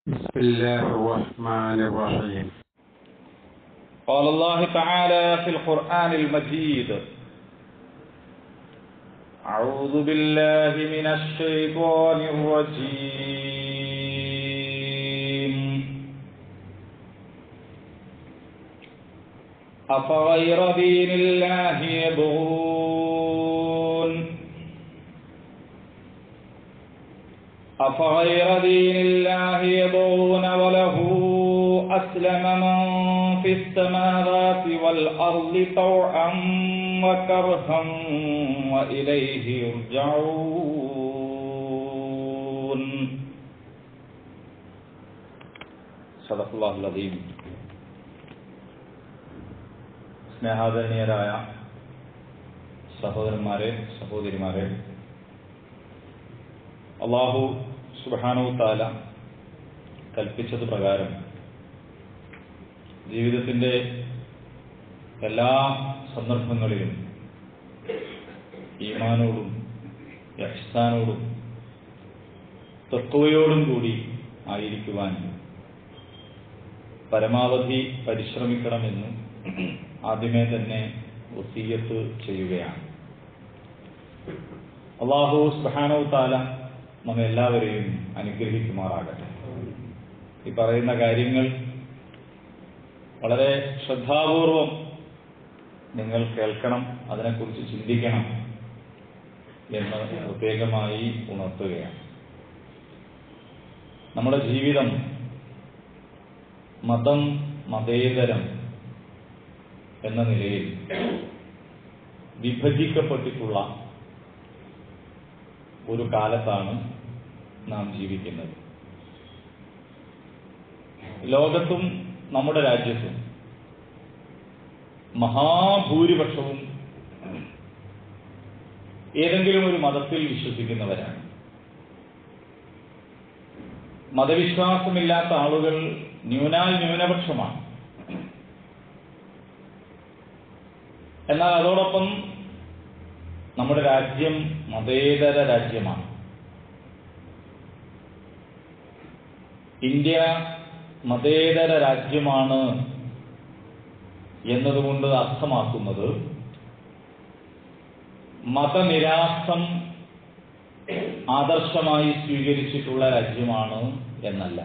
بسم الله الرحمن الرحيم قال الله تعالى في القرآن المجيد أعوذ بالله من الشيطان الرجيم أفغير دين الله يبغون أفغير دين الله يبغون وله أسلم من في السماوات والأرض طوعا وكرها وإليه يرجعون صدق الله العظيم സ്നേഹാദരണീയരായ സഹോദരന്മാരെ സഹോദരിമാരെ അള്ളാഹു സുബാനു താല കൽപ്പിച്ചത് പ്രകാരം ജീവിതത്തിന്റെ എല്ലാ സന്ദർഭങ്ങളിലും ഈമാനോടും യഹ്സാനോടും തത്വയോടും കൂടി ആയിരിക്കുവാൻ പരമാവധി പരിശ്രമിക്കണമെന്ന് ആദ്യമേ തന്നെ വസീയത്ത് ചെയ്യുകയാണ് അള്ളാഹു സുബാനോ താല നമ്മെ എല്ലാവരെയും അനുഗ്രഹിക്കുമാറാകട്ടെ ഈ പറയുന്ന കാര്യങ്ങൾ വളരെ ശ്രദ്ധാപൂർവം നിങ്ങൾ കേൾക്കണം അതിനെക്കുറിച്ച് ചിന്തിക്കണം എന്ന് പ്രത്യേകമായി ഉണർത്തുകയാണ് നമ്മുടെ ജീവിതം മതം മതേതരം എന്ന നിലയിൽ വിഭജിക്കപ്പെട്ടിട്ടുള്ള ഒരു കാലത്താണ് നാം ജീവിക്കുന്നത് ലോകത്തും നമ്മുടെ രാജ്യത്തും മഹാഭൂരിപക്ഷവും ഏതെങ്കിലും ഒരു മതത്തിൽ വിശ്വസിക്കുന്നവരാണ് മതവിശ്വാസമില്ലാത്ത ആളുകൾ ന്യൂനാൽ ന്യൂനപക്ഷമാണ് എന്നാൽ അതോടൊപ്പം നമ്മുടെ രാജ്യം മതേതര രാജ്യമാണ് ഇന്ത്യ മതേതര രാജ്യമാണ് എന്നതുകൊണ്ട് അർത്ഥമാക്കുന്നത് മതനിരാസം ആദർശമായി സ്വീകരിച്ചിട്ടുള്ള രാജ്യമാണ് എന്നല്ല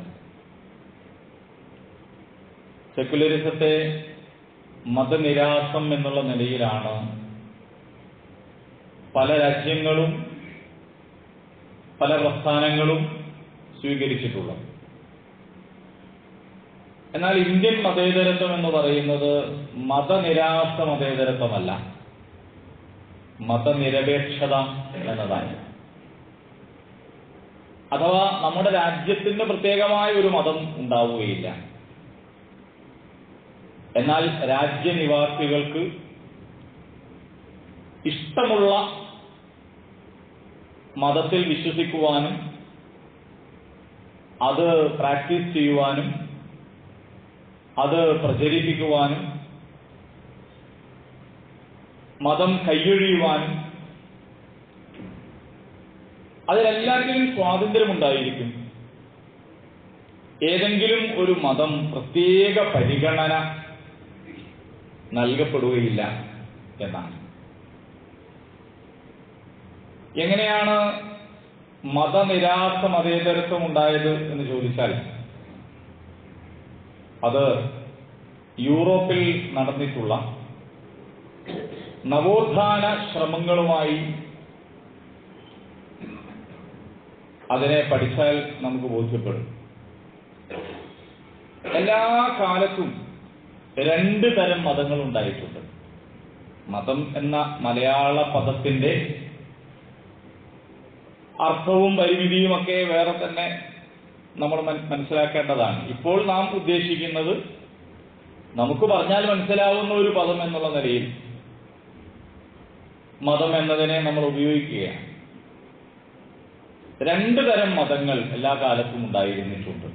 സെക്യുലറിസത്തെ മതനിരാസം എന്നുള്ള നിലയിലാണ് പല രാജ്യങ്ങളും പല പ്രസ്ഥാനങ്ങളും സ്വീകരിച്ചിട്ടുള്ളത് എന്നാൽ ഇന്ത്യൻ മതേതരത്വം എന്ന് പറയുന്നത് മതനിരാസ മതേതരത്വമല്ല മതനിരപേക്ഷത എന്നതാണ് അഥവാ നമ്മുടെ രാജ്യത്തിന് പ്രത്യേകമായ ഒരു മതം ഉണ്ടാവുകയില്ല എന്നാൽ രാജ്യനിവാസികൾക്ക് ഇഷ്ടമുള്ള മതത്തിൽ വിശ്വസിക്കുവാനും അത് പ്രാക്ടീസ് ചെയ്യുവാനും അത് പ്രചരിപ്പിക്കുവാനും മതം കൈയൊഴിയുവാനും അതിലെല്ലാത്തിനും സ്വാതന്ത്ര്യമുണ്ടായിരിക്കും ഏതെങ്കിലും ഒരു മതം പ്രത്യേക പരിഗണന നൽകപ്പെടുകയില്ല എന്നാണ് എങ്ങനെയാണ് മതനിരാസ മതേതരത്വം ഉണ്ടായത് എന്ന് ചോദിച്ചാൽ അത് യൂറോപ്പിൽ നടന്നിട്ടുള്ള നവോത്ഥാന ശ്രമങ്ങളുമായി അതിനെ പഠിച്ചാൽ നമുക്ക് ബോധ്യപ്പെടും എല്ലാ കാലത്തും രണ്ട് തരം മതങ്ങൾ ഉണ്ടായിട്ടുണ്ട് മതം എന്ന മലയാള പദത്തിന്റെ അർത്ഥവും പരിമിതിയും ഒക്കെ വേറെ തന്നെ നമ്മൾ മനസ്സിലാക്കേണ്ടതാണ് ഇപ്പോൾ നാം ഉദ്ദേശിക്കുന്നത് നമുക്ക് പറഞ്ഞാൽ മനസ്സിലാവുന്ന ഒരു പദം എന്നുള്ള നിലയിൽ മതം എന്നതിനെ നമ്മൾ ഉപയോഗിക്കുകയാണ് രണ്ട് തരം മതങ്ങൾ എല്ലാ കാലത്തും ഉണ്ടായിരുന്നിട്ടുണ്ട്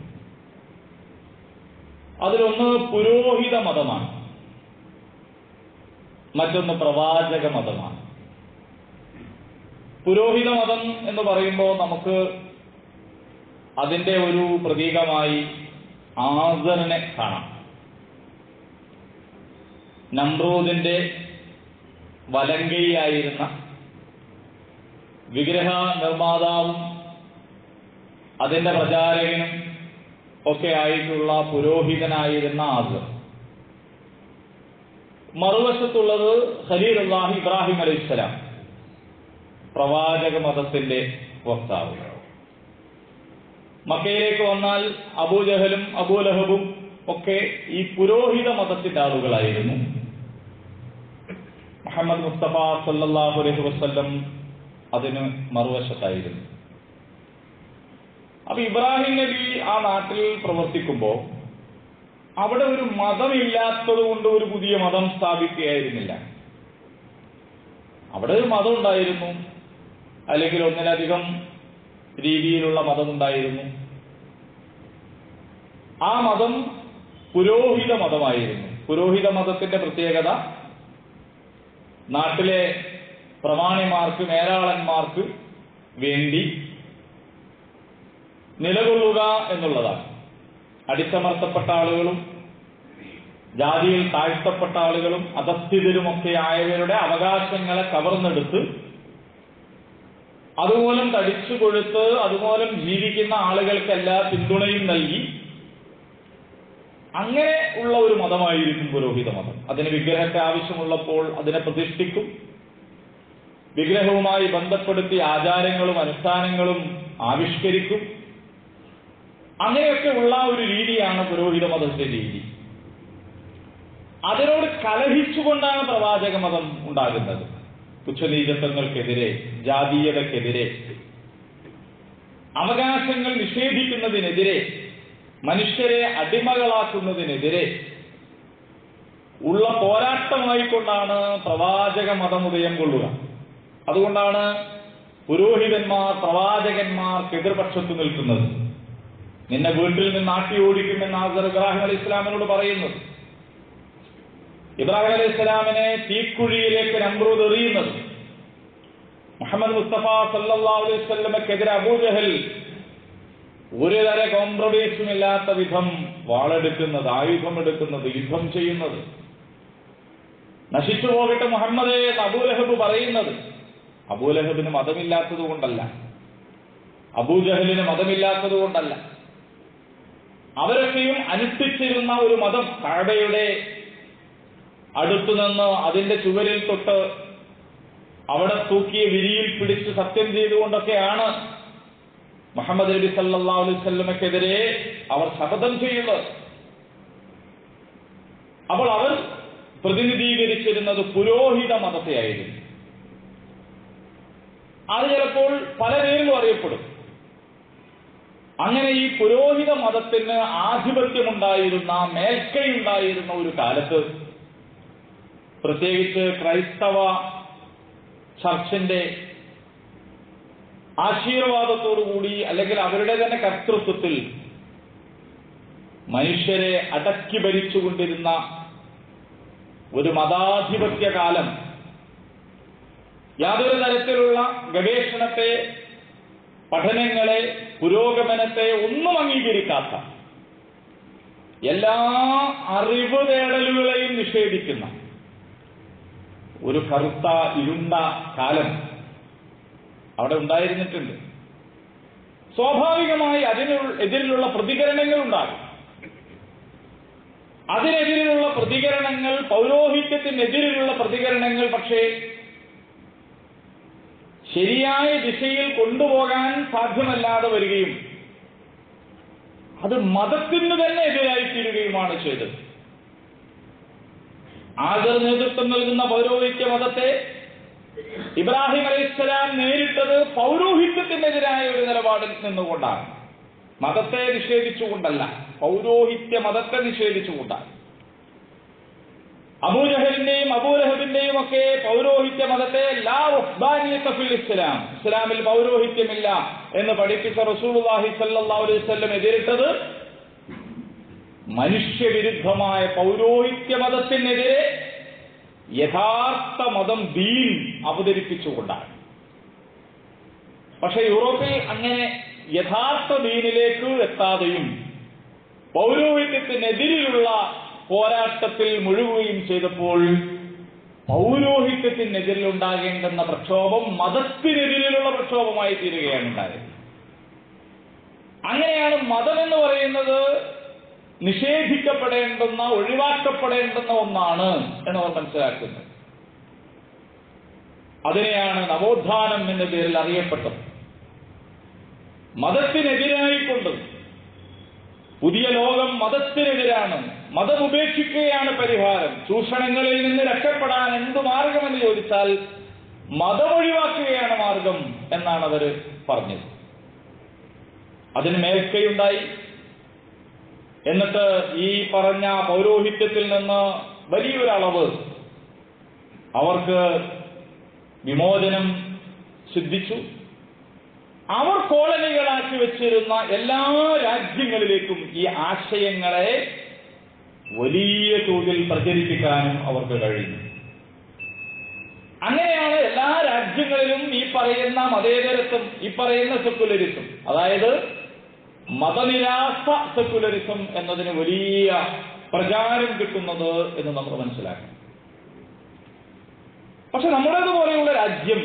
അതിലൊന്ന് പുരോഹിത മതമാണ് മറ്റൊന്ന് പ്രവാചക മതമാണ് പുരോഹിത മതം എന്ന് പറയുമ്പോൾ നമുക്ക് അതിന്റെ ഒരു പ്രതീകമായി ആസറിനെ കാണാം നമ്രൂദിന്റെ വലങ്കയായിരുന്ന വിഗ്രഹ നിർമ്മാതാവും അതിന്റെ പ്രചാരകനും ഒക്കെ ആയിട്ടുള്ള പുരോഹിതനായിരുന്ന ആസർ മറുവശത്തുള്ളത് ഖലീലുല്ലാഹി ഇബ്രാഹിം അലൈഹിസ്സലാം പ്രവാചക മതത്തിന്റെ വക്താവ് മക്കയിലേക്ക് വന്നാൽ അബൂജഹലും അബൂലഹബും ഒക്കെ ഈ പുരോഹിത മതത്തിന്റെ ആളുകളായിരുന്നു മുഹമ്മദ് മുസ്തഫ സല്ലല്ലാഹു അലൈഹി വസല്ലം അതിന് മറുവശത്തായിരുന്നു അപ്പൊ ഇബ്രാഹിം നബി ആ നാട്ടിൽ പ്രവർത്തിക്കുമ്പോൾ അവിടെ ഒരു മതമില്ലാത്തത് കൊണ്ട് ഒരു പുതിയ മതം സ്ഥാപിക്കുകയായിരുന്നില്ല അവിടെ ഒരു മതം ഉണ്ടായിരുന്നു അല്ലെങ്കിൽ ഒന്നിലധികം രീതിയിലുള്ള മതമുണ്ടായിരുന്നു ആ മതം പുരോഹിത മതമായിരുന്നു പുരോഹിത മതത്തിന്റെ പ്രത്യേകത നാട്ടിലെ പ്രമാണിമാർക്ക് മേലാളന്മാർക്ക് വേണ്ടി നിലകൊള്ളുക എന്നുള്ളതാണ് അടിച്ചമർത്തപ്പെട്ട ആളുകളും ജാതിയിൽ താഴ്ത്തപ്പെട്ട ആളുകളും അധസ്ഥിതരുമൊക്കെ ആയവരുടെ അവകാശങ്ങളെ കവർന്നെടുത്ത് അതുമൂലം തടിച്ചു കൊഴുത്ത് അതുമൂലം ജീവിക്കുന്ന ആളുകൾക്കെല്ലാ പിന്തുണയും നൽകി അങ്ങനെ ഉള്ള ഒരു മതമായിരിക്കും പുരോഹിത മതം അതിന് വിഗ്രഹത്തെ ആവശ്യമുള്ളപ്പോൾ അതിനെ പ്രതിഷ്ഠിക്കും വിഗ്രഹവുമായി ബന്ധപ്പെടുത്തി ആചാരങ്ങളും അനുഷ്ഠാനങ്ങളും ആവിഷ്കരിക്കും അങ്ങനെയൊക്കെ ഉള്ള ഒരു രീതിയാണ് പുരോഹിത മതത്തിന്റെ രീതി അതിനോട് കലഹിച്ചുകൊണ്ടാണ് പ്രവാചക മതം ഉണ്ടാകുന്നത് തുച്ഛനീചത്വങ്ങൾക്കെതിരെ ജാതീയതക്കെതിരെ അവകാശങ്ങൾ നിഷേധിക്കുന്നതിനെതിരെ മനുഷ്യരെ അടിമകളാക്കുന്നതിനെതിരെ ഉള്ള പോരാട്ടമായിക്കൊണ്ടാണ് പ്രവാചക മതം ഉദയം കൊള്ളുക അതുകൊണ്ടാണ് പുരോഹിതന്മാർ പ്രവാചകന്മാർക്ക് എതിർപക്ഷത്ത് നിൽക്കുന്നത് നിന്നെ വീട്ടിൽ നിന്ന് ആട്ടി ഓടിക്കുമെന്ന് ആസർ ഇബ്രാഹിം അലി ഇസ്ലാമിനോട് പറയുന്നത് ഇബ്രാഹിം അലൈഹി ഇസ്ലാമിനെ തീക്കുഴിയിലേക്ക് നമ്രൂദ് എറിയുന്നത് മുഹമ്മദ് മുസ്തഫ സല്ലാ അലൈഹി സ്വല്ലമക്കെതിരെ അബൂജഹൽ ഒരു തര കോംപ്രമൈസും ഇല്ലാത്ത വിധം വാളെടുക്കുന്നത് ആയുധം എടുക്കുന്നത് യുദ്ധം ചെയ്യുന്നത് നശിച്ചു പോകട്ടെ മുഹമ്മദ് എന്ന് അബൂലഹബ് പറയുന്നത് അബൂലഹബിന് മതമില്ലാത്തത് കൊണ്ടല്ല അബൂജഹലിന് മതമില്ലാത്തത് കൊണ്ടല്ല അവരൊക്കെയും അനുഷ്ഠിച്ചിരുന്ന ഒരു മതം കഴബയുടെ അടുത്തുനിന്ന് അതിന്റെ ചുവരിൽ തൊട്ട് അവിടെ തൂക്കിയ വിരിയിൽ പിടിച്ച് സത്യം ചെയ്തുകൊണ്ടൊക്കെയാണ് മുഹമ്മദ് നബി സല്ലാ അലൈവല്ലമക്കെതിരെ അവർ ശപഥം ചെയ്യുന്നത് അപ്പോൾ അവർ പ്രതിനിധീകരിച്ചിരുന്നത് പുരോഹിത മതത്തെയായിരുന്നു അത് ചിലപ്പോൾ പല പേരിലും അറിയപ്പെടും അങ്ങനെ ഈ പുരോഹിത മതത്തിന് ആധിപത്യമുണ്ടായിരുന്ന മേൽക്കൈയുണ്ടായിരുന്ന ഒരു കാലത്ത് പ്രത്യേകിച്ച് ക്രൈസ്തവ ചർച്ചിന്റെ ആശീർവാദത്തോടുകൂടി അല്ലെങ്കിൽ അവരുടെ തന്നെ കർത്തൃത്വത്തിൽ മനുഷ്യരെ അടക്കി ഭരിച്ചുകൊണ്ടിരുന്ന ഒരു മതാധിപത്യ കാലം യാതൊരു തരത്തിലുള്ള ഗവേഷണത്തെ പഠനങ്ങളെ പുരോഗമനത്തെ ഒന്നും അംഗീകരിക്കാത്ത എല്ലാ അറിവ് തേടലുകളെയും നിഷേധിക്കുന്ന ഒരു കറുത്ത ഇരുണ്ട കാലം അവിടെ ഉണ്ടായിരുന്നിട്ടുണ്ട് സ്വാഭാവികമായി അതിന് എതിരിലുള്ള പ്രതികരണങ്ങൾ ഉണ്ടാകും അതിനെതിരെയുള്ള പ്രതികരണങ്ങൾ പൗരോഹിത്യത്തിനെതിരെയുള്ള പ്രതികരണങ്ങൾ പക്ഷേ ശരിയായ ദിശയിൽ കൊണ്ടുപോകാൻ സാധ്യമല്ലാതെ വരികയും അത് മതത്തിന് തന്നെ എതിരായി തീരുകയുമാണ് ചെയ്തത് ആദർ നേതൃത്വം നൽകുന്ന പൗരോഹിത്യ മതത്തെ ഇബ്രാഹിം അലൈഹിസ്സലാം നേരിട്ടത് പൗരോഹിത്യത്തിനെതിരായ ഒരു നിലപാടിൽ നിന്നുകൊണ്ടാണ് മതത്തെ നിഷേധിച്ചുകൊണ്ടല്ല പൗരോഹിത്യ മതത്തെ നിഷേധിച്ചുകൊണ്ടാണ് അബൂജഹലിന്റെയും അബൂലഹബിന്റെയും ഒക്കെ പൗരോഹിത്യ മതത്തെ ലാ ഉഹ്ബാനിയത്ത ഫിൽ ഇസ്ലാം ഇസ്ലാമിൽ പൗരോഹിത്യമില്ല എന്ന് പഠിപ്പിച്ച റസൂലുള്ളാഹി സല്ലല്ലാഹു അലൈഹി വസല്ലം എതിരിട്ടത് മനുഷ്യവിരുദ്ധമായ പൗരോഹിത്യ മതത്തിനെതിരെ യഥാർത്ഥ മതം ദീൻ അവതരിപ്പിച്ചുകൊണ്ടാണ് പക്ഷെ യൂറോപ്പിൽ അങ്ങനെ യഥാർത്ഥ ദീനിലേക്ക് എത്താതെയും പൗരോഹിത്യത്തിനെതിരെയുള്ള പോരാട്ടത്തിൽ മുഴുകുകയും ചെയ്തപ്പോൾ പൗരോഹിത്യത്തിനെതിരിൽ ഉണ്ടാകേണ്ടുന്ന പ്രക്ഷോഭം മതത്തിനെതിരിലുള്ള പ്രക്ഷോഭമായി തീരുകയാണ് ഉണ്ടായത് അങ്ങനെയാണ് മതം എന്ന് പറയുന്നത് നിഷേധിക്കപ്പെടേണ്ടുന്ന ഒഴിവാക്കപ്പെടേണ്ടുന്ന ഒന്നാണ് എന്നവർ മനസ്സിലാക്കുന്നത് അതിനെയാണ് നവോത്ഥാനം എന്ന പേരിൽ അറിയപ്പെട്ടത് മതത്തിനെതിരായിക്കൊണ്ട് പുതിയ ലോകം മതത്തിനെതിരാണ് മതം ഉപേക്ഷിക്കുകയാണ് പരിഹാരം ചൂഷണങ്ങളിൽ നിന്ന് രക്ഷപ്പെടാൻ എന്ത് മാർഗമെന്ന് ചോദിച്ചാൽ മതം ഒഴിവാക്കുകയാണ് മാർഗം എന്നാണ് അവർ പറഞ്ഞത് അതിന് മേൽക്കൈയുണ്ടായി എന്നിട്ട് ഈ പറഞ്ഞ പൗരോഹിത്യത്തിൽ നിന്ന് വലിയൊരളവ് അവർക്ക് വിമോചനം സിദ്ധിച്ചു അവർ കോളനികളാക്കി വെച്ചിരുന്ന എല്ലാ രാജ്യങ്ങളിലേക്കും ഈ ആശയങ്ങളെ വലിയ തോതിൽ പ്രചരിപ്പിക്കാനും അവർക്ക് കഴിഞ്ഞു അങ്ങനെയാണ് എല്ലാ രാജ്യങ്ങളിലും ഈ പറയുന്ന മതേതരത്വം ഈ പറയുന്ന സെക്കുലറിസം അതായത് മതനിരാസ സെക്കുലറിസം എന്നതിന് വലിയ പ്രചാരം കിട്ടുന്നത് എന്ന് നമ്മൾ മനസ്സിലാക്കണം പക്ഷെ നമ്മുടേതുപോലെയുള്ള രാജ്യം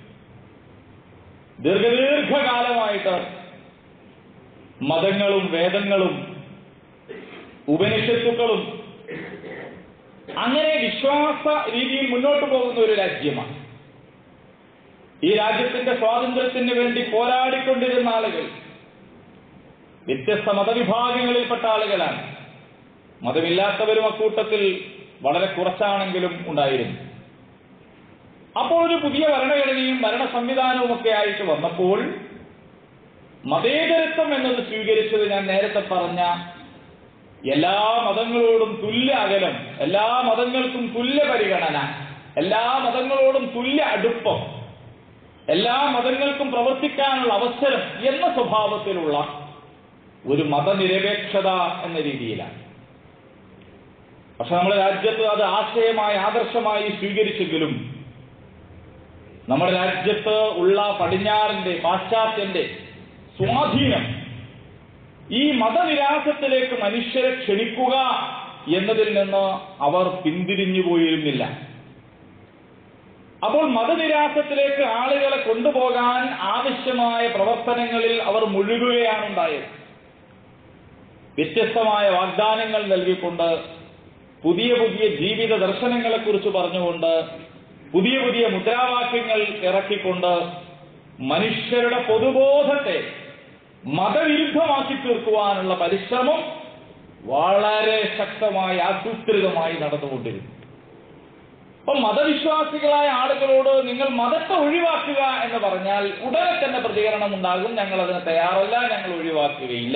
ദീർഘദീർഘകാലമായിട്ട് മതങ്ങളും വേദങ്ങളും ഉപനിഷത്തുക്കളും അങ്ങനെ വിശ്വാസ രീതിയിൽ മുന്നോട്ട് പോകുന്ന ഒരു രാജ്യമാണ് ഈ രാജ്യത്തിന്റെ സ്വാതന്ത്ര്യത്തിന് വേണ്ടി പോരാടിക്കൊണ്ടിരുന്ന ആളുകൾ വ്യത്യസ്ത മതവിഭാഗങ്ങളിൽപ്പെട്ട ആളുകളാണ് മതമില്ലാത്തവരും അക്കൂട്ടത്തിൽ വളരെ കുറച്ചാണെങ്കിലും ഉണ്ടായിരുന്നു അപ്പോൾ ഒരു പുതിയ ഭരണഘടനയും ഭരണ സംവിധാനവും ഒക്കെ ആയിട്ട് വന്നപ്പോൾ മതേതരത്വം എന്നത് സ്വീകരിച്ചത് ഞാൻ നേരത്തെ പറഞ്ഞ എല്ലാ മതങ്ങളോടും തുല്യ അകലം എല്ലാ മതങ്ങൾക്കും തുല്യ പരിഗണന എല്ലാ മതങ്ങളോടും തുല്യ അടുപ്പം എല്ലാ മതങ്ങൾക്കും പ്രവർത്തിക്കാനുള്ള അവസരം എന്ന സ്വഭാവത്തിലുള്ള ഒരു മതനിരപേക്ഷത എന്ന രീതിയിലാണ് പക്ഷെ നമ്മുടെ രാജ്യത്ത് അത് ആശയമായി ആദർശമായി സ്വീകരിച്ചെങ്കിലും നമ്മുടെ രാജ്യത്ത് ഉള്ള പടിഞ്ഞാറിന്റെ പാശ്ചാത്യന്റെ സ്വാധീനം ഈ മതനിരാസത്തിലേക്ക് മനുഷ്യരെ ക്ഷണിക്കുക എന്നതിൽ നിന്ന് അവർ പിന്തിരിഞ്ഞു പോയിരുന്നില്ല അപ്പോൾ മതനിരാസത്തിലേക്ക് ആളുകളെ കൊണ്ടുപോകാൻ ആവശ്യമായ പ്രവർത്തനങ്ങളിൽ അവർ മുഴുകുകയാണ് ഉണ്ടായത് വ്യത്യസ്തമായ വാഗ്ദാനങ്ങൾ നൽകിക്കൊണ്ട് പുതിയ പുതിയ ജീവിത ദർശനങ്ങളെ കുറിച്ച് പറഞ്ഞുകൊണ്ട് പുതിയ പുതിയ മുദ്രാവാക്യങ്ങൾ ഇറക്കിക്കൊണ്ട് മനുഷ്യരുടെ പൊതുബോധത്തെ മതവിരുദ്ധമാക്കി തീർക്കുവാനുള്ള പരിശ്രമം വളരെ ശക്തമായി ആസൂത്രിതമായി നടന്നുകൊണ്ടിരുന്നു അപ്പൊ മതവിശ്വാസികളായ ആളുകളോട് നിങ്ങൾ മതത്തെ ഒഴിവാക്കുക എന്ന് പറഞ്ഞാൽ ഉടനെ തന്നെ പ്രതികരണം ഉണ്ടാകും ഞങ്ങൾ അതിന് തയ്യാറല്ല ഞങ്ങൾ ഒഴിവാക്കുകയില്ല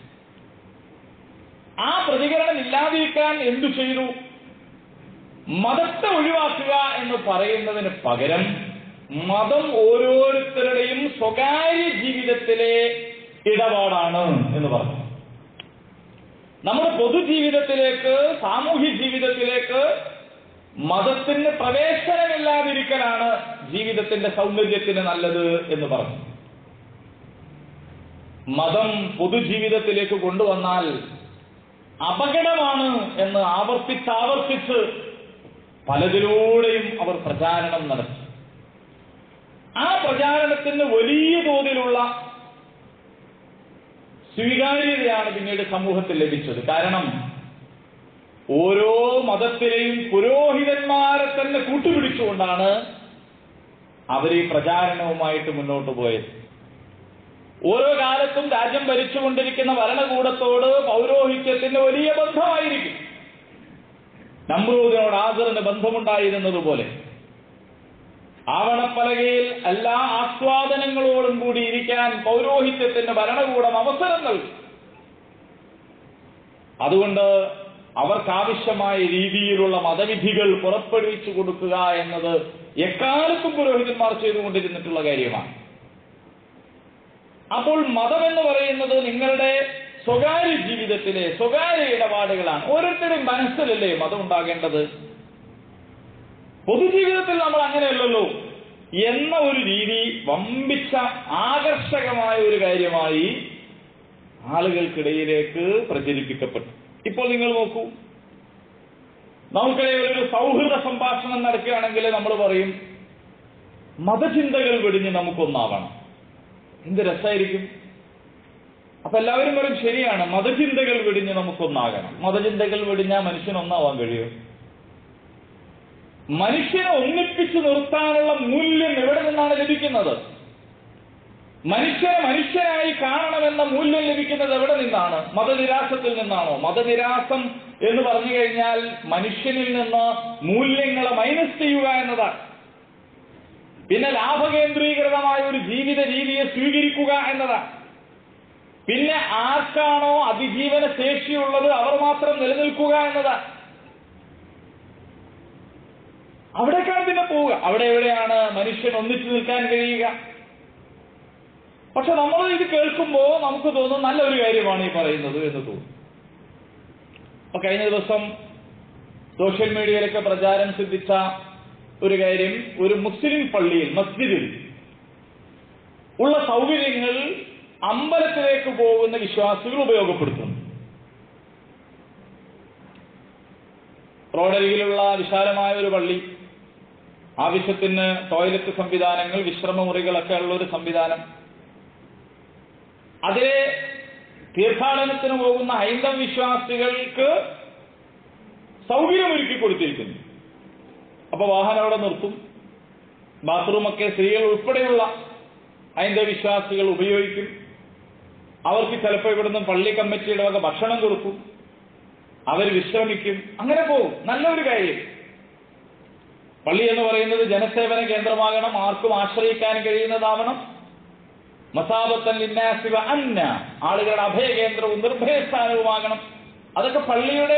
ആ പ്രതികരണം ഇല്ലാതിരിക്കാൻ എന്തു ചെയ്തു മതത്തെ ഒഴിവാക്കുക എന്ന് പറയുന്നതിന് പകരം മതം ഓരോരുത്തരുടെയും സ്വകാര്യ ജീവിതത്തിലെ ഇടപാടാണ് എന്ന് പറഞ്ഞു നമ്മുടെ പൊതുജീവിതത്തിലേക്ക് സാമൂഹ്യ ജീവിതത്തിലേക്ക് മതത്തിന് പ്രവേശനമില്ലാതിരിക്കലാണ് ജീവിതത്തിന്റെ സൗന്ദര്യത്തിന് നല്ലത് എന്ന് പറഞ്ഞു മതം പൊതുജീവിതത്തിലേക്ക് കൊണ്ടുവന്നാൽ അപകടമാണ് എന്ന് ആവർത്തിച്ചാവർത്തിച്ച് പലതിലൂടെയും അവർ പ്രചാരണം നടത്തി ആ പ്രചാരണത്തിന് വലിയ തോതിലുള്ള സ്വീകാര്യതയാണ് പിന്നീട് സമൂഹത്തിൽ ലഭിച്ചത് കാരണം ഓരോ മതത്തിലെയും പുരോഹിതന്മാരെ തന്നെ കൂട്ടുപിടിച്ചുകൊണ്ടാണ് അവർ ഈ പ്രചാരണവുമായിട്ട് മുന്നോട്ട് പോയത് ഓരോ കാലത്തും രാജ്യം ഭരിച്ചുകൊണ്ടിരിക്കുന്ന ഭരണകൂടത്തോട് പൗരോഹിത്യത്തിന് വലിയ ബന്ധമായിരിക്കും നമ്രൂദിനോട് ആദറിന് ബന്ധമുണ്ടായിരുന്നതുപോലെ ആവണപ്പലകയിൽ എല്ലാ ആസ്വാദനങ്ങളോടും കൂടി ഇരിക്കാൻ പൗരോഹിത്യത്തിന് ഭരണകൂടം അവസരം നൽകും അതുകൊണ്ട് അവർക്കാവശ്യമായ രീതിയിലുള്ള മതവിധികൾ പുറപ്പെടുവിച്ചു കൊടുക്കുക എന്നത് എക്കാലത്തും പുരോഹിതന്മാർ ചെയ്തുകൊണ്ടിരുന്നിട്ടുള്ള കാര്യമാണ് അപ്പോൾ മതം എന്ന് പറയുന്നത് നിങ്ങളുടെ സ്വകാര്യ ജീവിതത്തിലെ സ്വകാര്യ ഇടപാടുകളാണ് ഓരോരുത്തരുടെയും മനസ്സിലല്ലേ മതം ഉണ്ടാകേണ്ടത് പൊതുജീവിതത്തിൽ നമ്മൾ അങ്ങനെയല്ലല്ലോ എന്ന ഒരു രീതി വമ്പിച്ച ആകർഷകമായ ഒരു കാര്യമായി ആളുകൾക്കിടയിലേക്ക് പ്രചരിപ്പിക്കപ്പെട്ടു ഇപ്പോൾ നിങ്ങൾ നോക്കൂ നമുക്കിടയിൽ ഒരു സൗഹൃദ സംഭാഷണം നടക്കുകയാണെങ്കിൽ നമ്മൾ പറയും മതചിന്തകൾ വെടിഞ്ഞ് നമുക്കൊന്നാവണം എന്ത് രസമായിരിക്കും അപ്പൊ എല്ലാവരും പറയും ശരിയാണ് മതചിന്തകൾ വെടിഞ്ഞ് നമുക്കൊന്നാകണം മതചിന്തകൾ വെടിഞ്ഞാൽ മനുഷ്യൻ ഒന്നാവാൻ കഴിയും മനുഷ്യനെ ഒന്നിപ്പിച്ചു നിർത്താനുള്ള മൂല്യം എവിടെ നിന്നാണ് ലഭിക്കുന്നത് മനുഷ്യനെ മനുഷ്യനായി കാണണമെന്ന മൂല്യം ലഭിക്കുന്നത് എവിടെ നിന്നാണ് മതനിരാസത്തിൽ നിന്നാണോ മതനിരാസം എന്ന് പറഞ്ഞു കഴിഞ്ഞാൽ മനുഷ്യനിൽ നിന്ന് മൂല്യങ്ങളെ മൈനസ് ചെയ്യുക എന്നതാണ് പിന്നെ ലാഭകേന്ദ്രീകൃതമായ ഒരു ജീവിത രീതിയെ സ്വീകരിക്കുക എന്നതാണ് പിന്നെ ആർക്കാണോ അതിജീവന ശേഷിയുള്ളത് അവർ മാത്രം നിലനിൽക്കുക എന്നതാണ് അവിടേക്കാണ് പിന്നെ പോവുക അവിടെ എവിടെയാണ് മനുഷ്യൻ ഒന്നിച്ചു നിൽക്കാൻ കഴിയുക പക്ഷെ നമ്മൾ ഇത് കേൾക്കുമ്പോൾ നമുക്ക് തോന്നും നല്ലൊരു കാര്യമാണ് ഈ പറയുന്നത് എന്ന് തോന്നും അപ്പൊ കഴിഞ്ഞ ദിവസം സോഷ്യൽ മീഡിയയിലൊക്കെ പ്രചാരം സിദ്ധിച്ച ഒരു കാര്യം ഒരു മുസ്ലിം പള്ളിയിൽ മസ്ജിദിൽ ഉള്ള സൗകര്യങ്ങൾ അമ്പലത്തിലേക്ക് പോകുന്ന വിശ്വാസികൾ ഉപയോഗപ്പെടുത്തുന്നു റോഡരികിലുള്ള വിശാലമായ ഒരു പള്ളി ആവശ്യത്തിന് ടോയ്ലറ്റ് സംവിധാനങ്ങൾ വിശ്രമമുറികളൊക്കെ ഉള്ള ഒരു സംവിധാനം അതിലെ തീർത്ഥാടനത്തിന് പോകുന്ന ഹൈന്ദവ വിശ്വാസികൾക്ക് സൗകര്യമൊരുക്കി കൊടുത്തിരിക്കുന്നു അപ്പൊ വാഹനം അവിടെ നിർത്തും ബാത്റൂമൊക്കെ സ്ത്രീകൾ ഉൾപ്പെടെയുള്ള ഹൈന്ദവ വിശ്വാസികൾ ഉപയോഗിക്കും അവർക്ക് ചിലപ്പോൾ ഇവിടുന്ന് പള്ളി കമ്മിറ്റിയുടെ വക ഭക്ഷണം കൊടുക്കും അവർ വിശ്രമിക്കും അങ്ങനെ പോകും നല്ലൊരു കാര്യം പള്ളി എന്ന് പറയുന്നത് ജനസേവന കേന്ദ്രമാകണം ആർക്കും ആശ്രയിക്കാൻ കഴിയുന്നതാവണം മസാബത്തൻ ലിന്നാസിവ അന്ന ആളുകളുടെ അഭയകേന്ദ്രവും നിർഭയസ്ഥാനവുമാകണം അതൊക്കെ പള്ളിയുടെ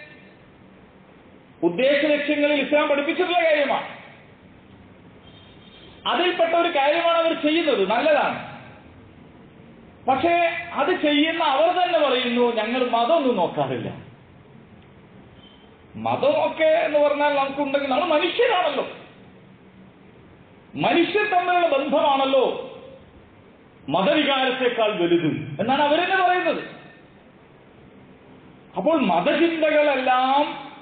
ഉദ്ദേശ ലക്ഷ്യങ്ങളിൽ ഇസ്ലാം പഠിപ്പിച്ചിട്ടുള്ള കാര്യമാണ് അതിൽപ്പെട്ട ഒരു കാര്യമാണ് അവർ ചെയ്യുന്നത് നല്ലതാണ് പക്ഷേ അത് ചെയ്യുന്ന അവർ തന്നെ പറയുന്നു ഞങ്ങൾ മതമൊന്നും നോക്കാറില്ല മതമൊക്കെ എന്ന് പറഞ്ഞാൽ നമുക്കുണ്ടെങ്കിൽ നമ്മൾ മനുഷ്യരാണല്ലോ മനുഷ്യർ തമ്മിലുള്ള ബന്ധമാണല്ലോ മതവികാരത്തെക്കാൾ വലുത് എന്നാണ് അവരെന്നെ പറയുന്നത് അപ്പോൾ മതചിന്തകളെല്ലാം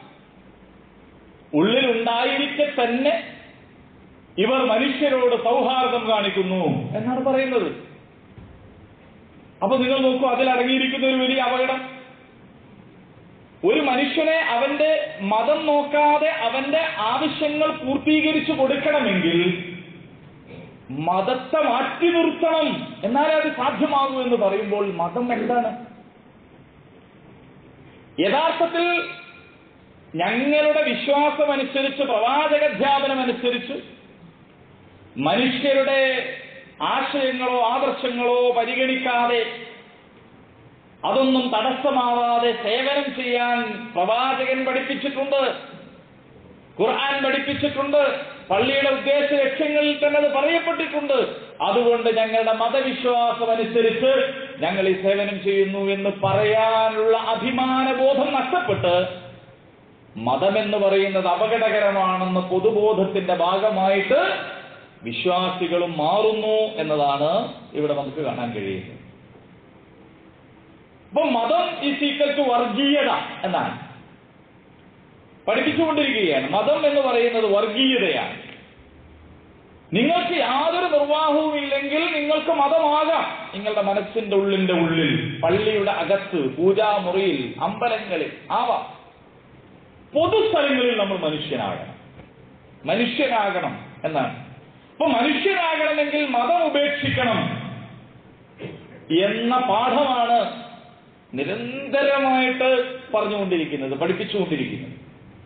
ഉള്ളിലുണ്ടായിരിക്കെ തന്നെ ഇവർ മനുഷ്യരോട് സൗഹാർദ്ദം കാണിക്കുന്നു എന്നാണ് പറയുന്നത് അപ്പൊ നിങ്ങൾ നോക്കൂ അതിൽ അടങ്ങിയിരിക്കുന്ന ഒരു വലിയ അപകടം ഒരു മനുഷ്യനെ അവന്റെ മതം നോക്കാതെ അവന്റെ ആവശ്യങ്ങൾ പൂർത്തീകരിച്ചു കൊടുക്കണമെങ്കിൽ മതത്തെ മാറ്റി നിർത്തണം എന്നാലേ അത് സാധ്യമാകൂ എന്ന് പറയുമ്പോൾ മതം എന്താണ് യഥാർത്ഥത്തിൽ ഞങ്ങളുടെ വിശ്വാസമനുസരിച്ച് പ്രവാചകധ്യാപനം അനുസരിച്ച് മനുഷ്യരുടെ ആശയങ്ങളോ ആദർശങ്ങളോ പരിഗണിക്കാതെ അതൊന്നും തടസ്സമാവാതെ സേവനം ചെയ്യാൻ പ്രവാചകൻ പഠിപ്പിച്ചിട്ടുണ്ട് ഖുർആൻ പഠിപ്പിച്ചിട്ടുണ്ട് പള്ളിയുടെ ഉദ്ദേശ ലക്ഷ്യങ്ങളിൽ തന്നെ അത് പറയപ്പെട്ടിട്ടുണ്ട് അതുകൊണ്ട് ഞങ്ങളുടെ മതവിശ്വാസം അനുസരിച്ച് ഞങ്ങൾ ഈ സേവനം ചെയ്യുന്നു എന്ന് പറയാനുള്ള അഭിമാനബോധം നഷ്ടപ്പെട്ട് മതമെന്ന് പറയുന്നത് അപകടകരമാണെന്ന് പൊതുബോധത്തിന്റെ ഭാഗമായിട്ട് വിശ്വാസികളും മാറുന്നു എന്നതാണ് ഇവിടെ നമുക്ക് കാണാൻ കഴിയുന്നത് അപ്പൊ മതം ഈസ് ഈക്വൽ ടു വർഗീയത എന്നാണ് പഠിപ്പിച്ചുകൊണ്ടിരിക്കുകയാണ് മതം എന്ന് പറയുന്നത് വർഗീയതയാണ് നിങ്ങൾക്ക് യാതൊരു നിർവാഹവും ഇല്ലെങ്കിൽ നിങ്ങൾക്ക് മതമാകാം നിങ്ങളുടെ മനസ്സിന്റെ ഉള്ളിന്റെ ഉള്ളിൽ പള്ളിയുടെ അകത്ത് പൂജാമുറിയിൽ അമ്പലങ്ങളിൽ ആവാം പൊതുസ്ഥലങ്ങളിൽ നമ്മൾ മനുഷ്യനാകണം മനുഷ്യനാകണം എന്നാണ് അപ്പൊ മനുഷ്യനാകണമെങ്കിൽ മതം ഉപേക്ഷിക്കണം എന്ന പാഠമാണ് നിരന്തരമായിട്ട് പറഞ്ഞുകൊണ്ടിരിക്കുന്നത് പഠിപ്പിച്ചുകൊണ്ടിരിക്കുന്നത്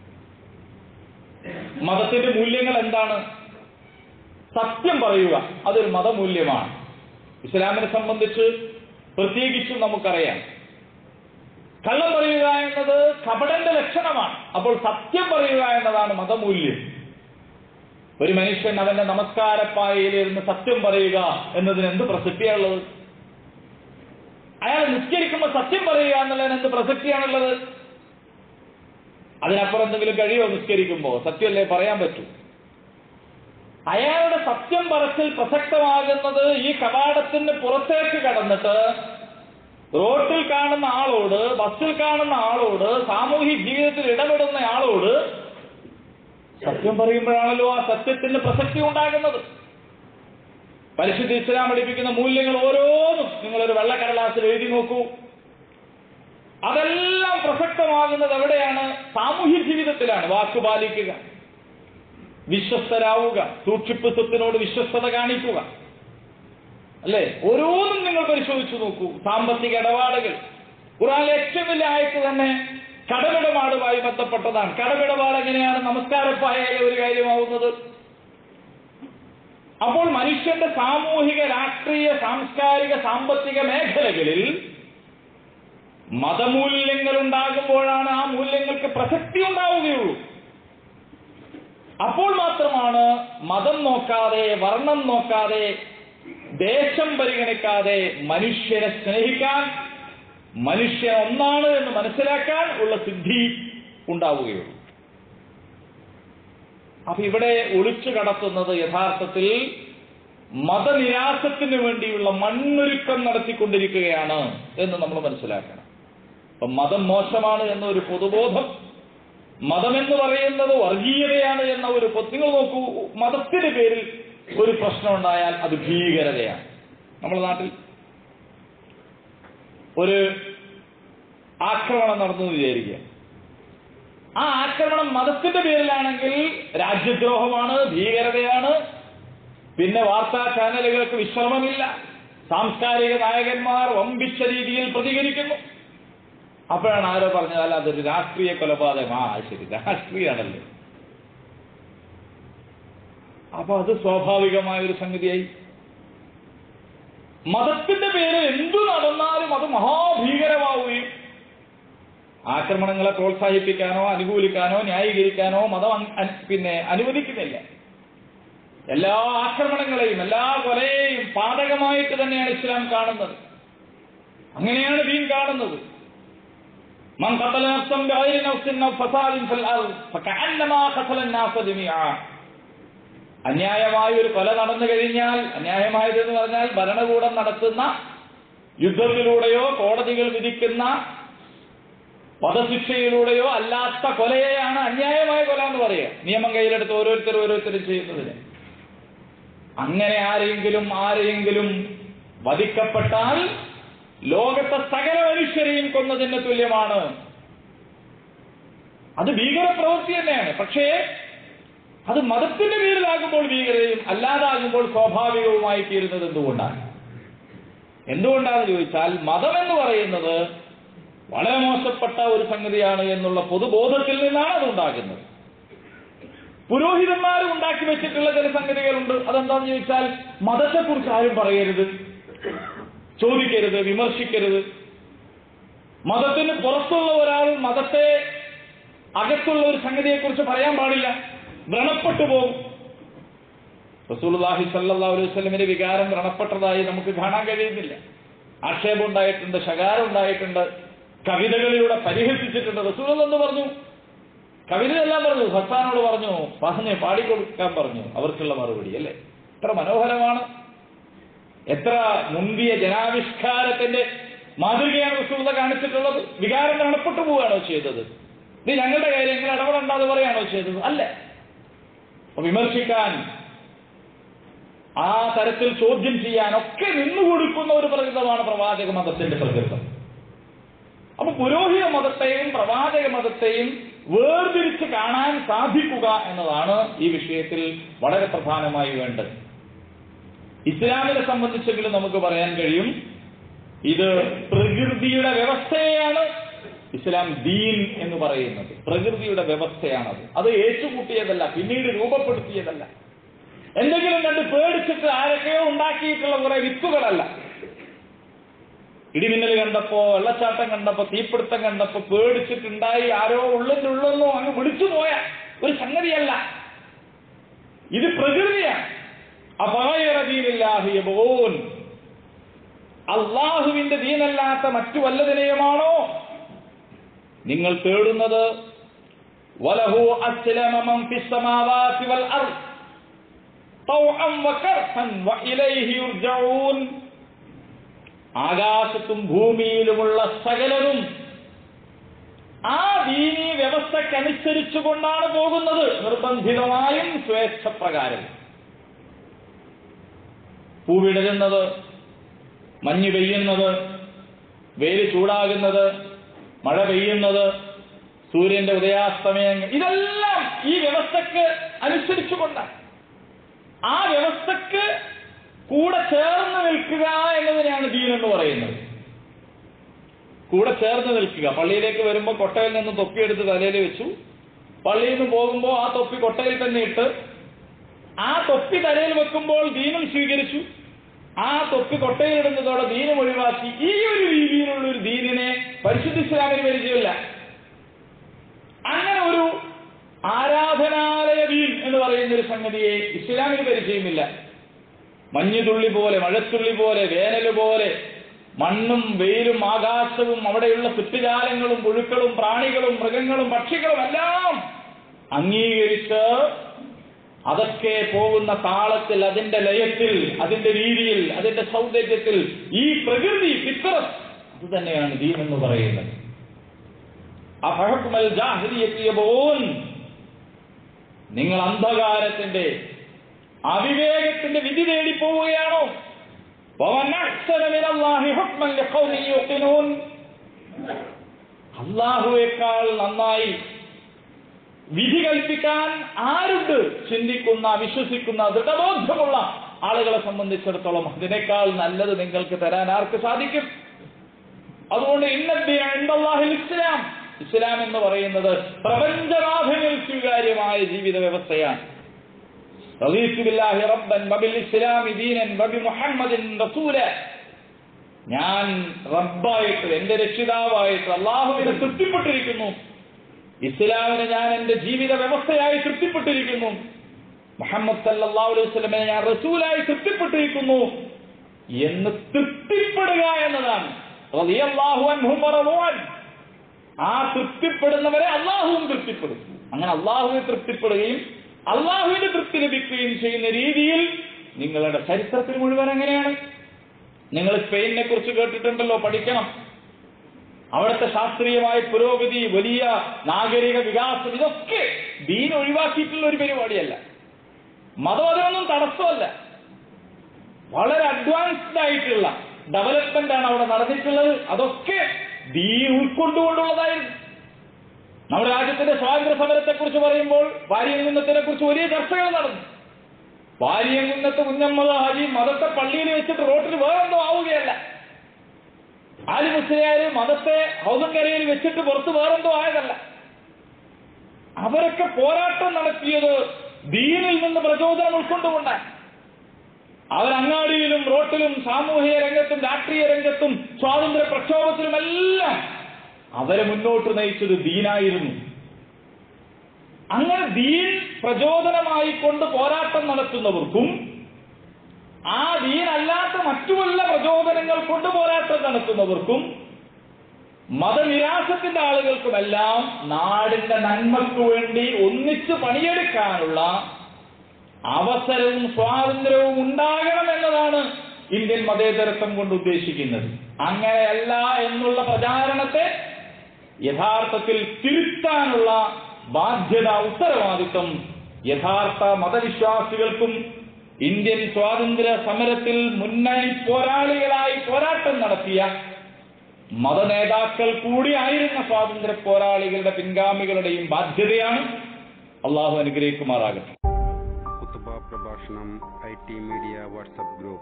മതത്തിന്റെ മൂല്യങ്ങൾ എന്താണ് സത്യം പറയുക അതൊരു മതമൂല്യമാണ് ഇസ്ലാമിനെ സംബന്ധിച്ച് പ്രത്യേകിച്ചും നമുക്കറിയാം കള്ളം പറയുക എന്നത് കപടന്റെ ലക്ഷണമാണ് അപ്പോൾ സത്യം പറയുക എന്നതാണ് മതമൂല്യം ഒരു മനുഷ്യൻ അവന്റെ നമസ്കാരപ്പായയിലിരുന്ന് സത്യം പറയുക എന്നതിന് എന്ത് പ്രസക്തിയാണുള്ളത് അയാൾ നിസ്കരിക്കുമ്പോൾ സത്യം പറയുക എന്നുള്ളതിന് എന്ത് പ്രസക്തിയാണുള്ളത് അതിനപ്പുറം എന്തെങ്കിലും കഴിയോ നിസ്കരിക്കുമ്പോ സത്യമല്ലേ പറയാൻ പറ്റൂ അയാളുടെ സത്യം പറച്ചിൽ പ്രസക്തമാകുന്നത് ഈ കവാടത്തിന് പുറത്തേക്ക് കടന്നിട്ട് റോട്ടിൽ കാണുന്ന ആളോട് ബസ്സിൽ കാണുന്ന ആളോട് സാമൂഹ്യ ജീവിതത്തിൽ ഇടപെടുന്ന ആളോട് സത്യം പറയുമ്പോഴാണല്ലോ ആ സത്യത്തിന് പ്രസക്തി ഉണ്ടാകുന്നത് പരിശുദ്ധ ഇസ്ലാം പഠിപ്പിക്കുന്ന മൂല്യങ്ങൾ ഓരോന്നും നിങ്ങളൊരു വെള്ളക്കടലാസിൽ എഴുതി നോക്കൂ അതെല്ലാം പ്രസക്തമാകുന്നത് എവിടെയാണ് സാമൂഹ്യ ജീവിതത്തിലാണ് വാക്ക് പാലിക്കുക വിശ്വസ്തരാവുക സൂക്ഷിപ്പ് സ്വത്തിനോട് വിശ്വസ്തത കാണിക്കുക അല്ലെ ഓരോന്നും നിങ്ങൾ പരിശോധിച്ചു നോക്കൂ സാമ്പത്തിക ഇടപാടുകൾ ഖുറാനിലെ ഏറ്റവും വലിയ ആയത്ത് തന്നെ കടമിടപാടുമായി ബന്ധപ്പെട്ടതാണ് കടമിടപാട് എങ്ങനെയാണ് നമസ്കാരപ്പായാലും ഒരു കാര്യമാവുന്നത് അപ്പോൾ മനുഷ്യന്റെ സാമൂഹിക രാഷ്ട്രീയ സാംസ്കാരിക സാമ്പത്തിക മേഖലകളിൽ മതമൂല്യങ്ങൾ ഉണ്ടാകുമ്പോഴാണ് ആ മൂല്യങ്ങൾക്ക് പ്രസക്തി ഉണ്ടാവുകയുള്ളൂ അപ്പോൾ മാത്രമാണ് മതം നോക്കാതെ വർണ്ണം നോക്കാതെ ദേശം പരിഗണിക്കാതെ മനുഷ്യനെ സ്നേഹിക്കാൻ മനുഷ്യൻ ഒന്നാണ് എന്ന് മനസ്സിലാക്കാൻ ഉള്ള സിദ്ധി ഉണ്ടാവുകയുള്ളൂ അപ്പൊ ഇവിടെ ഒളിച്ചു കടത്തുന്നത് യഥാർത്ഥത്തിൽ മതനിരാസത്തിന് വേണ്ടിയുള്ള മണ്ണൊരുക്കം നടത്തിക്കൊണ്ടിരിക്കുകയാണ് എന്ന് നമ്മൾ മനസ്സിലാക്കണം അപ്പൊ മതം മോശമാണ് എന്നൊരു പൊതുബോധം മതമെന്ന് പറയുന്നത് വർഗീയതയാണ് എന്ന ഒരു പൊ- നിങ്ങൾ നോക്കൂ മതത്തിന്റെ പേരിൽ ഒരു പ്രശ്നം ഉണ്ടായാൽ അത് ഭീകരതയാണ് നമ്മുടെ നാട്ടിൽ ഒരു ആക്രമണം നടന്നു എന്ന് വിചാരിക്കുക ആ ആക്രമണം മതത്തിന്റെ പേരിലാണെങ്കിൽ രാജ്യദ്രോഹമാണ് ഭീകരതയാണ് പിന്നെ വാർത്താ ചാനലുകൾക്ക് വിശ്രമമില്ല സാംസ്കാരിക നായകന്മാർ വമ്പിച്ച രീതിയിൽ പ്രതികരിക്കുന്നു അപ്പോഴാണ് ആരോ പറഞ്ഞാൽ അതൊരു രാഷ്ട്രീയ കൊലപാതകം ആ ശരി രാഷ്ട്രീയമാണല്ലോ അപ്പൊ അത് സ്വാഭാവികമായ ഒരു സംഗതിയായി മതത്തിന്റെ പേരിൽ എന്തു നടന്നാലും അത് മഹാഭീകരമാവുകയും ആക്രമണങ്ങളെ പ്രോത്സാഹിപ്പിക്കാനോ അനുകൂലിക്കാനോ ന്യായീകരിക്കാനോ മതം അൻ- അൻ- പിന്നെ അനുവദിക്കുന്നില്ല എല്ലാ ആക്രമണങ്ങളെയും എല്ലാ കൊലയെയും പാതകമായിട്ട് തന്നെയാണ് ഇസ്ലാം കാണുന്നത് അങ്ങനെയാണ് ദീൻ കാണുന്നത് من قتل نفسا بغير نفس او فساد في الارض فكانما قتل الناس جميعا അന്യായമായ ഒരു കൊല നടന്നു കഴിഞ്ഞാൽ അന്യായമായത് എന്ന് പറഞ്ഞാൽ ഭരണകൂടം നടത്തുന്ന യുദ്ധത്തിലൂടെയോ കോടതികൾ വിധിക്കുന്ന വധശിക്ഷയിലൂടെയോ അല്ലാത്ത കൊലയെയാണ് അന്യായമായ കൊല എന്ന് പറയുക നിയമം കയ്യിലെടുത്ത് ഓരോരുത്തർ ഓരോരുത്തരും ചെയ്യുന്നതിന് അങ്ങനെ ആരെങ്കിലും ആരെയെങ്കിലും വധിക്കപ്പെട്ടാൽ ലോകത്തെ സകല മനുഷ്യരെയും കൊന്നതിന് തുല്യമാണ് അത് ഭീകര പ്രവൃത്തി തന്നെയാണ് പക്ഷേ അത് മതത്തിന്റെ പേരിലാകുമ്പോൾ ഭീകരതയും അല്ലാതാകുമ്പോൾ സ്വാഭാവികവുമായി തീരുന്നത് എന്തുകൊണ്ടാണ് എന്തുകൊണ്ടാണെന്ന് ചോദിച്ചാൽ മതം എന്ന് പറയുന്നത് വളരെ മോശപ്പെട്ട ഒരു സംഗതിയാണ് എന്നുള്ള പൊതുബോധത്തിൽ നിന്നാണ് അത് ഉണ്ടാകുന്നത് പുരോഹിതന്മാരും ഉണ്ടാക്കി വെച്ചിട്ടുള്ള ചില സംഗതികളുണ്ട് അതെന്താണെന്ന് ചോദിച്ചാൽ മതത്തെക്കുറിച്ച് ആരും പറയരുത് ചോദിക്കരുത് വിമർശിക്കരുത് മതത്തിന് പുറത്തുള്ള ഒരാൾ മതത്തെ അകത്തുള്ള ഒരു സംഗതിയെക്കുറിച്ച് പറയാൻ പാടില്ല വ്രണപ്പെട്ടു പോകും റസൂലുള്ളാഹി സല്ലല്ലാഹു അലൈഹി വസല്ലമിന്റെ വികാരം വ്രണപ്പെട്ടതായി നമുക്ക് കാണാൻ കഴിയുന്നില്ല ആക്ഷേപം ഉണ്ടായിട്ടുണ്ട് ശകാരം ഉണ്ടായിട്ടുണ്ട് കവിതകളിലൂടെ പരിഹസിച്ചിട്ടുണ്ട് റസൂൽ എന്ന് പറഞ്ഞു കവിതയെല്ലാം പറഞ്ഞു ഹസാനോട് പറഞ്ഞു പറഞ്ഞ് പാടിക്കൊടുക്കാൻ പറഞ്ഞു അവർക്കുള്ള മറുപടി അല്ലേ എത്ര മനോഹരമാണ് എത്ര മുന്തിയ ജനാവിഷ്കാരത്തിന്റെ മാതൃകയാണ് റസൂല കാണിച്ചിട്ടുള്ളത് വികാരം വ്രണപ്പെട്ടു പോവുകയാണോ ചെയ്തത് ഇത് ഞങ്ങളുടെ കാര്യം നിങ്ങൾ ഇടപെടേണ്ടെന്ന് പറയാണോ ചെയ്തത് അല്ല അപ്പൊ വിമർശിക്കാൻ ആ തരത്തിൽ ചോദ്യം ചെയ്യാൻ ഒക്കെ നിന്നുകൊടുക്കുന്ന ഒരു പ്രകൃതമാണ് പ്രവാചക മതത്തിന്റെ പ്രകൃതം അപ്പൊ പുരോഹിത മതത്തെയും പ്രവാചക മതത്തെയും വേർതിരിച്ച് കാണാൻ സാധിക്കുക എന്നതാണ് ഈ വിഷയത്തിൽ വളരെ പ്രധാനമായി വേണ്ടത് ഇസ്ലാമിനെ സംബന്ധിച്ചെങ്കിലും നമുക്ക് പറയാൻ കഴിയും ഇത് പ്രകൃതിയുടെ വ്യവസ്ഥയാണ് ഇസ്ലാം ദീൻ എന്ന് പറയുന്നത് പ്രകൃതിയുടെ വ്യവസ്ഥയാണത് അത് ഏറ്റുകൂട്ടിയതല്ല പിന്നീട് രൂപപ്പെടുത്തിയതല്ല എന്തെങ്കിലും കണ്ട് പേടിച്ചിട്ട് ആരൊക്കെയോ ഉണ്ടാക്കിയിട്ടുള്ള കുറെ വിത്തുകളല്ല ഇടിമിന്നൽ കണ്ടപ്പോ വെള്ളച്ചാട്ടം കണ്ടപ്പോ തീപിടുത്തം കണ്ടപ്പോ പേടിച്ചിട്ടുണ്ടായി ആരോ ഉള്ളിന്റെ ഉള്ളൊന്നും അങ്ങ് വിളിച്ചു പോയ ഒരു സംഗതിയല്ല ഇത് പ്രകൃതിയാണ് അപായറദീനില്ലാഹിയബോൻ അള്ളാഹുവിന്റെ ദീനല്ലാത്ത മറ്റു വല്ലതിനെയുമാണോ നിങ്ങൾ തേടുന്നത് വലഹു അസ്ലമ മൻ ഫിസ് സമാവാതി വൽ അർദ് طوعا وكرها وإليه يرجعون ആകാശത്തും ഭൂമിയിലുമുള്ള സകലതും ആ ദീനീ വ്യവസ്ഥക്കനുസരിച്ചുകൊണ്ടാണ് പോകുന്നത് നിർബന്ധിതമായും സ്വേച്ഛപ്രകാരം പൂവിടരുന്നത് മഞ്ഞ് പെയ്യുന്നത് വെയിൽ ചൂടാകുന്നത് മഴ പെയ്യുന്നത് സൂര്യന്റെ ഉദയാസ്തമയങ്ങൾ ഇതെല്ലാം ഈ വ്യവസ്ഥക്ക് അനുസരിച്ചുകൊണ്ടാണ് ആ വ്യവസ്ഥക്ക് കൂടെ ചേർന്ന് നിൽക്കുക എന്നതിനെയാണ് ദീൻ എന്ന് പറയുന്നത് കൂടെ ചേർന്ന് നിൽക്കുക പള്ളിയിലേക്ക് വരുമ്പോൾ കൊട്ടയിൽ നിന്ന് തൊപ്പിയെടുത്ത് തലയിൽ വെച്ചു പള്ളിയിൽ നിന്ന് പോകുമ്പോൾ ആ തൊപ്പി കൊട്ടയിൽ തന്നെ ഇട്ട് ആ തൊപ്പി തലയിൽ വെക്കുമ്പോൾ ദീനും സ്വീകരിച്ചു ആ തൊപ്പി കൊട്ടയിലിടുന്നതോടെ ദീനം ഒഴിവാക്കി ഈ ഒരു രീതിയിലുള്ള ഒരു ദീനിനെ പരിശുദ്ധ ഇസ്ലാമിന് പരിചയമില്ല അങ്ങനെ ഒരു ആരാധനാലയ ദീൻ എന്ന് പറയുന്ന ഒരു സംഗതിയെ ഇസ്ലാമിന് പരിചയമില്ല മഞ്ഞുതുള്ളി പോലെ മഴത്തുള്ളി പോലെ വേനൽ പോലെ മണ്ണും വെയിലും ആകാശവും അവിടെയുള്ള ചുറ്റുജാലങ്ങളും പുഴുക്കളും പ്രാണികളും മൃഗങ്ങളും പക്ഷികളും എല്ലാം അംഗീകരിച്ച് അതൊക്കെ പോകുന്ന താളത്തിൽ അതിന്റെ ലയത്തിൽ അതിന്റെ രീതിയിൽ അതിന്റെ സൗന്ദര്യത്തിൽ ഈ പ്രകൃതി ഫിത്രത്ത് അത് തന്നെയാണ് ദീൻ എന്ന് പറയുന്നത് അഫഹക്കുമൽ ജാഹിരിയെത്തിയപോൻ നിങ്ങൾ അന്ധകാരത്തിന്റെ അവിവേകത്തിന്റെ വിധി തേടി പോവുകയാണോ ومن أحسن من الله حكما لقوم يوقنون അള്ളാഹുവേക്കാൾ നന്നായി വിധി കൽപ്പിക്കാൻ ആരുണ്ട് ചിന്തിക്കുന്ന വിശ്വസിക്കുന്ന ദൃഢബോധമുള്ള ആളുകളെ സംബന്ധിച്ചിടത്തോളം അതിനേക്കാൾ നല്ലത് നിങ്ങൾക്ക് തരാൻ ആർക്ക് സാധിക്കും അതുകൊണ്ട് ഇന്നദ്ദീൻ ഇസ്ലാം ഇസ്ലാം എന്ന് പറയുന്നത് പ്രപഞ്ചനാഥനിൽ സ്വീകാര്യമായ ജീവിത വ്യവസ്ഥയാണ് റളീതു ബില്ലാഹി റബ്ബൻ വബിൽ ഇസ്ലാമി ദീനൻ വബി മുഹമ്മദിൻ റസൂല ഞാൻ റബ്ബായിട്ട് എന്റെ രക്ഷിതാവായിട്ട് അള്ളാഹുവിനെ തൃപ്തിപ്പെട്ടിരിക്കുന്നു ഇസ്ലാമിനെ ഞാൻ എന്റെ ജീവിത വ്യവസ്ഥയായി തൃപ്തിപ്പെട്ടിരിക്കുന്നു മുഹമ്മദ് സല്ലല്ലാഹു അലൈഹി വസല്ലമയെ ഞാൻ റസൂലായി തൃപ്തിപ്പെട്ടിരിക്കുന്നു എന്ന് തൃപ്തിപ്പെടുക എന്നതാണ് റളിയല്ലാഹു അൻഹും വറളൂ അൻ. ആ തൃപ്തിപ്പെടുന്നവരെ അള്ളാഹുവും തൃപ്തിപ്പെടും അങ്ങനെ അള്ളാഹുവിനെ തൃപ്തിപ്പെടുകയും അള്ളാഹുവിന്റെ തൃപ്തി ലഭിക്കുകയും ചെയ്യുന്ന രീതിയിൽ നിങ്ങളുടെ ചരിത്രത്തിൽ മുഴുവൻ എങ്ങനെയാണ് നിങ്ങൾ സ്പെയിനിനെ കുറിച്ച് കേട്ടിട്ടുണ്ടല്ലോ പഠിക്കണം അവിടുത്തെ ശാസ്ത്രീയമായ പുരോഗതി വലിയ നാഗരിക വികാസം ഇതൊക്കെ ദീൻ ഒഴിവാക്കിയിട്ടുള്ള ഒരു പരിപാടിയല്ല മതം അതിനൊന്നും തടസ്സമല്ല വളരെ അഡ്വാൻസ്ഡ് ആയിട്ടുള്ള ഡെവലപ്മെന്റ് ആണ് അവിടെ നടന്നിട്ടുള്ളത് അതൊക്കെ ദീൻ ഉൾക്കൊണ്ടുകൊണ്ടുള്ളതായിരുന്നു നമ്മുടെ രാജ്യത്തിന്റെ സ്വാതന്ത്ര്യ സമരത്തെ കുറിച്ച് പറയുമ്പോൾ വാര്യംകുന്നത്തിനെ കുറിച്ച് വലിയ ചർച്ചകൾ നടന്നു വാര്യംകുന്നത്ത് കുഞ്ഞമ്മദ് ഹാജി മതത്തെ പള്ളിയിൽ വെച്ചിട്ട് റോട്ടിൽ വേറെന്തോ ആവുകയല്ല ആലി മുസ്ലിയാര് മതത്തെ ഹൗസങ്കരയിൽ വെച്ചിട്ട് പുറത്ത് വേറെന്തോ ആയതല്ല അവരൊക്കെ പോരാട്ടം നടത്തിയത് ദീനിൽ നിന്ന് പ്രചോദനം ഉൾക്കൊണ്ടുകൊണ്ടാണ് അവരങ്ങാടിയിലും റോട്ടിലും സാമൂഹിക രംഗത്തും രാഷ്ട്രീയ രംഗത്തും സ്വാതന്ത്ര്യ പ്രക്ഷോഭത്തിലുമെല്ലാം അവരെ മുന്നോട്ട് നയിച്ചത് ദീനായിരുന്നു അങ്ങനെ ദീൻ പ്രചോദനമായി കൊണ്ട് പോരാട്ടം നടത്തുന്നവർക്കും ആ ദീനല്ലാത്ത മറ്റു വല്ല പ്രചോദനങ്ങൾ കൊണ്ട് പോരാട്ടം നടത്തുന്നവർക്കും മതനിരാശത്തിന്റെ ആളുകൾക്കുമെല്ലാം നാടിന്റെ നന്മയ്ക്കു വേണ്ടി ഒന്നിച്ച് പണിയെടുക്കാനുള്ള അവസരവും സ്വാതന്ത്ര്യവും ഉണ്ടാകണം എന്നതാണ് ഇന്ത്യൻ മതേതരത്വം കൊണ്ട് ഉദ്ദേശിക്കുന്നത് അങ്ങനെയല്ല എന്നുള്ള പ്രചാരണത്തെ യഥാർത്ഥത്തിൽ തിരുത്താനുള്ള ബാധ്യത ഉത്തരവാദിത്വം യഥാർത്ഥ മതവിശ്വാസികൾക്കും ഇന്ത്യൻ സ്വാതന്ത്ര്യ സമരത്തിൽ മുന്നണി പോരാളികളായി പോരാട്ടം നടത്തിയ മതനേതാക്കൾ കൂടിയായിരുന്ന സ്വാതന്ത്ര്യ പോരാളികളുടെ പിൻഗാമികളുടെയും ബാധ്യതയാണ് അള്ളാഹു അനുഗ്രഹിക്കുമാറാകട്ടെ കുത്തുബ പ്രഭാഷണം I T media WhatsApp group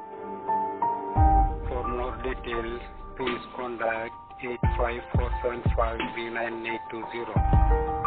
For more details, please contact 854753980.